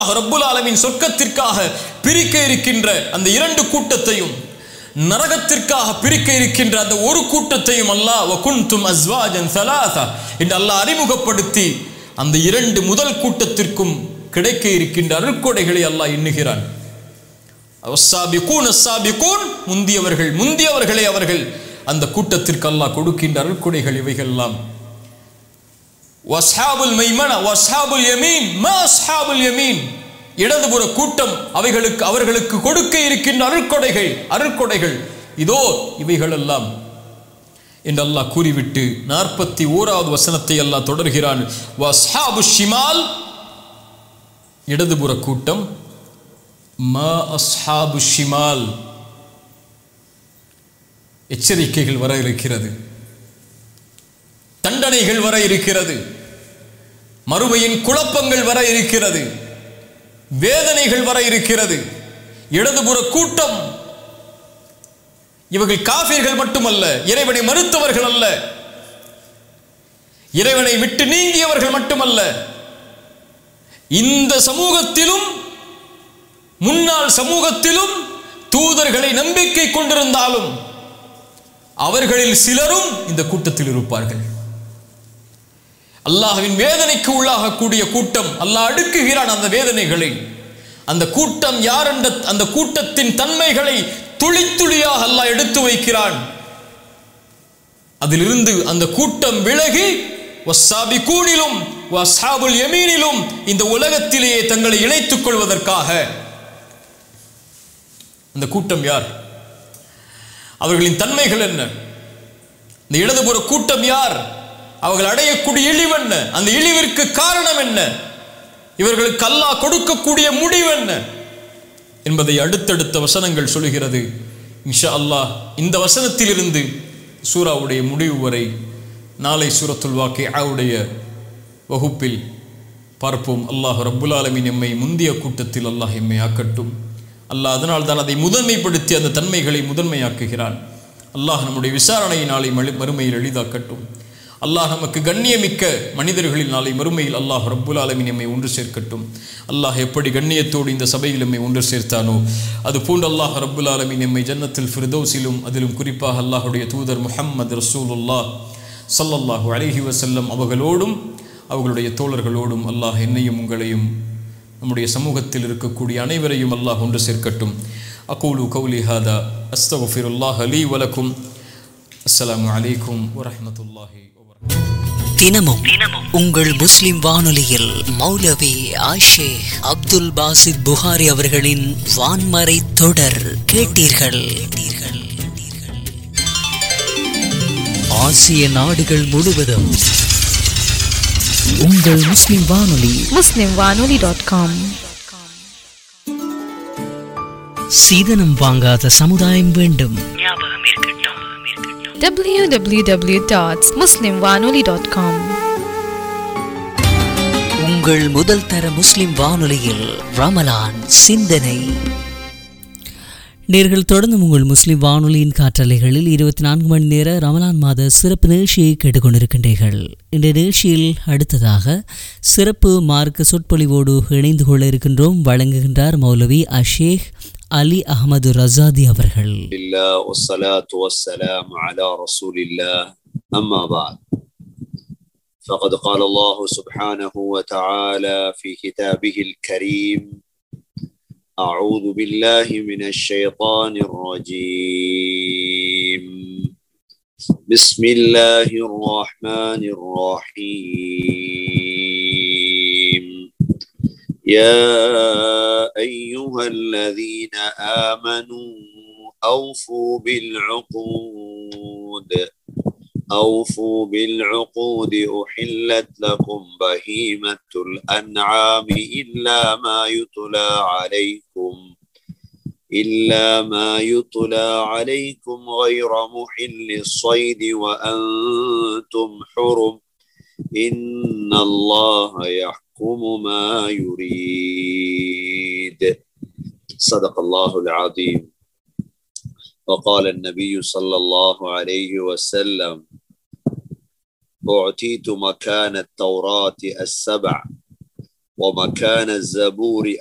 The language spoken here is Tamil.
ரப்புல் ஆலமின் சொர்க்கத்திற்காக பிரிக்க இருக்கின்ற அந்த இரண்டு கூட்டத்தையும் நரகத்திற்காக பிரிக்க இருக்கின்ற அந்த ஒரு கூட்டத்தையும் அல்லாஹ் வகுந்தும் அஸ்வாஜன் சலாசா என்று அல்லாஹ் அறிமுகப்படுத்தி அந்த இரண்டு முதல் கூட்டத்திற்கும் கிடைக்க இருக்கின்ற அருட்கொடைகளை அல்லாஹ் எண்ணுகிறான் அஸ்ஸாபிகூன் அஸ்ஸாபிகூன் முந்தியவர்கள் முந்தியவர்களே அவர்கள் அந்த கூட்டத்திற்கு அல்லாஹ் கொடுக்கின்ற அருட்கொடைகள் இவைகளெல்லாம் வஸ்ஹாபுல் மைமன வஸ்ஹாபுல் யமீன் மா அஸ்ஹாபுல் யமீன் இடதுபுற கூட்டம் அவைகளுக்கு அவர்களுக்கு கொடுக்க இருக்கின்ற அருட்கொடைகள் அருட்கொடைகள் இதோ இவைகளெல்லாம் என்று அல்லாஹ் கூறிவிட்டு நாற்பத்தி ஓராவது வசனத்தை அல்லாஹ் தொடர்கிறான் வஸ்ஹாபு ஷிமால் இடதுபுற கூட்டம் மா அஸ்ஹாபு ஷிமால் எச்சரிக்கைகள் வர இருக்கிறது தண்டனைகள் வர இருக்கிறது மறுமையின் குழப்பங்கள் வர இருக்கிறது வேதனைகள் வர இருக்கிறது இடதுபுற கூட்டம் இவர்கள் காஃபிர்கள் மட்டுமல்ல இறைவனை மறுத்தவர்கள் அல்ல இறைவனை விட்டு நீங்கியவர்கள் மட்டுமல்ல இந்த சமூகத்திலும் முன்னாள் சமூகத்திலும் தூதர்களை நம்பிக்கை கொண்டிருந்தாலும் அவர்களில் சிலரும் இந்த கூட்டத்தில் இருப்பார்கள் அல்லாஹ்வின் வேதனைக்கு உள்ளாகக்கூடிய கூட்டம் அல்லாஹ் அடுக்குகிறான் அந்த வேதனைகளை அந்த கூட்டம் யார் என்ற அந்த கூட்டத்தின் தன்மைகளை துளி துளியாக அல்லாஹ் எடுத்து வைக்கிறான் அதிலிருந்து அந்த கூட்டம் விலகி வஸ்ஸாபி கூனிலும் வஸ்ஹாபுல் யமீனிலும் இந்த உலகத்திலேயே தங்களை இணைத்துக் கொள்வதற்காக அந்த கூட்டம் யார் அவர்களின் தன்மைகள் என்ன இந்த இடதுபுற கூட்டம் யார் அவர்கள் அடையக்கூடிய இழிவு என்ன அந்த இழிவிற்கு காரணம் என்ன இவர்களுக்கு அல்லாஹ் கொடுக்கக்கூடிய முடிவு என்ன என்பதை அடுத்தடுத்த வசனங்கள் சொல்கிறது இன்ஷா அல்லாஹ் இந்த வசனத்திலிருந்து சூராவுடைய முடிவு வரை நாளை சூரத்துல் வாக்கே ஆவுடைய வகுப்பில் பார்ப்போம் அல்லாஹ் ரப்புல் ஆலமீன் எம்மை முந்திய கூட்டத்தில் அல்லாஹ் எம்மை ஆக்கட்டும் அல்லாஹ் அதனால் தான் அதை முதன்மைப்படுத்தி அந்த தன்மைகளை முதன்மையாக்குகிறான் அல்லாஹ் நம்முடைய விசாரணையை நாளை மறு- மறுமையில் எளிதாக்கட்டும் அல்லாஹ் நமக்கு கண்ணியமிக்க மனிதர்களில் நாளை மறுமையில் அல்லாஹ் ரப்புல் ஆலமீன் எம்மை ஒன்று சேர்க்கட்டும் அல்லாஹ் எப்படி கண்ணியத்தோடு இந்த சபையில் எம்மை ஒன்று சேர்த்தானோ அது போன்று அல்லாஹ் ரப்புல் ஆலமீன் எம்மை ஜன்னத்தில் ஃபிர்தௌஸிலும் அதிலும் குறிப்பாக அல்லாஹுடைய தூதர் முஹம்மது ரசூலுல்லாஹ் ஸல்லல்லாஹு அலைஹி வஸல்லம் அவர்களோடும் அவர்களுடைய தோழர்களோடும் அல்லாஹ் என்னையும் உங்களையும் நம்முடைய சமூகத்தில் இருக்கக்கூடிய அனைவரையும் அல்லாஹ் ஒன்று சேர்க்கட்டும் அகூலு கௌலி ஹாதா அஸ்தகுஃபிருல்லாஹ் அலி வலக்கும் அஸ்ஸலாமு அலைக்கும் வரஹ்மத்துல்லாஹி வபரகாத்துஹு தினமும் உங்கள் முஸ்லிம் வானொலியில் மௌலவி ஆஷேக் அப்துல் பாசித் புகாரி அவர்களின் வான்மறை தொடர் கேட்டீர்கள் ஆசிய நாடுகள் முழுவதும் உங்கள் முஸ்லிம் வானொலி muslimwanoli.com சீதனம் வாங்காத சமுதாயம் வேண்டும் www.muslimwanoli.com உங்கள் முதல் தர முஸ்லிம் வானொலியில் ரமலான் சிந்தனை நேர்கள் தொடர்ந்து உங்கள் முஸ்லிம் வானொலியின் காற்றலைகளில் இருபத்தி நான்கு மணி நேர ரமலான் மாத சிறப்பு நிகழ்ச்சியை கேட்டுக்கொண்டிருக்கின்றீர்கள் இந்த நிகழ்ச்சியில் அடுத்ததாக சிறப்பு மார்க்க சொற்பொழிவோடு இணைந்து கொள்ள இருக்கின்றோம் வழங்குகின்றார் மௌலவி அஷேக் அலி அகமது ரசாதி அவர்கள் الله والصلاة والسلام على رسول الله أما بعد فقد قال الله سبحانه وتعالى في كتابه الكريم أعوذ بالله من الشيطان الرجيم بسم الله الرحمن الرحيم يا أيها الذين آمنوا أوفوا بالعقود أوفوا بالعقود أحلت لكم بهيمة الأنعام إلا ما يتلى عليكم إلا ما يتلى عليكم غير محل الصيد وأنتم حرم إن الله يحكم ما يريد صدق الله العظيم وقال النبي صلى الله عليه وسلم أعطيت مكان التوراة السبع ومكان الزبور